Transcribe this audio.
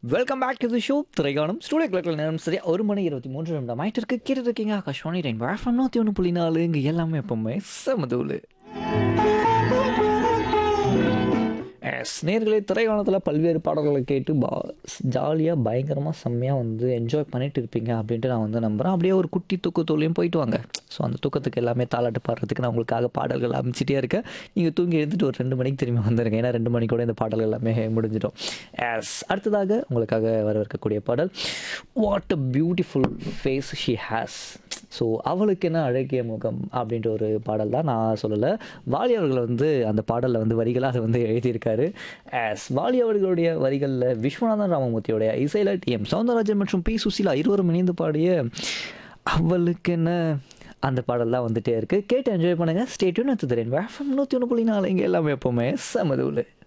welcome back to the show திரைகாணும் studio கிளக்கில் நேரம் சரியா ஒரு மணி இருபத்தி மூன்று நிமிடம் ஆயிட்டு இருக்கு கேட்டு இருக்கீங்க ஆகாஷ்வாணி ரெயின் வேஃபம் நூற்றி ஒன்று புள்ளி நாலு இங்கே எல்லாமே எப்பவுமே செமதூள் எஸ் நேர்களே திரைக்காணத்தில் பல்வேறு பாடல்களை கேட்டு பா ஜாலியாக பயங்கரமாக செம்மையாக வந்து என்ஜாய் பண்ணிட்டு இருப்பீங்க அப்படின்ட்டு நான் வந்து நம்புகிறேன் அப்படியே ஒரு குட்டி தூக்கத்தோலையும் போயிட்டு வாங்க ஸோ அந்த தூக்கத்துக்கு எல்லாமே தாளாட்டு பாடுறதுக்கு நான் உங்களுக்காக பாடல்கள் அமைச்சிட்டே இருக்கேன் நீங்கள் தூங்கி எழுந்துட்டு ஒரு ரெண்டு மணிக்கு திரும்பி வந்துருங்க ஏன்னா ரெண்டு மணிக்கூட இந்த பாடல்கள் எல்லாமே முடிஞ்சிடும் எஸ் அடுத்ததாக உங்களுக்காக வரவேற்கக்கூடிய பாடல் what a beautiful face she has so அவளுக்கு என்ன அழகிய முகம் அப்படின்ற ஒரு பாடல் தான் நான் சொல்லலை வாலி அவர்கள் வந்து அந்த பாடலில் வந்து வரிகளாக அதை வந்து எழுதியிருக்காரு ஆஸ் வாலி அவர்களுடைய வரிகளில் விஸ்வநாதன் ராமமூர்த்தியோடைய இசையில் டி எம் சவுந்தரராஜன் மற்றும் பி சுசீலா இருவரும் இணைந்து பாடிய அவளுக்கு என்ன அந்த பாடல்லாம் வந்துட்டே இருக்குது கேட்டு என்ஜாய் பண்ணுங்கள் ஸ்டேட்யூன் எடுத்து தரேன் வேஃபம் நூற்றி ஒன்று புள்ளி நாலு இங்கே எல்லாமே எப்போவுமே சமதூள்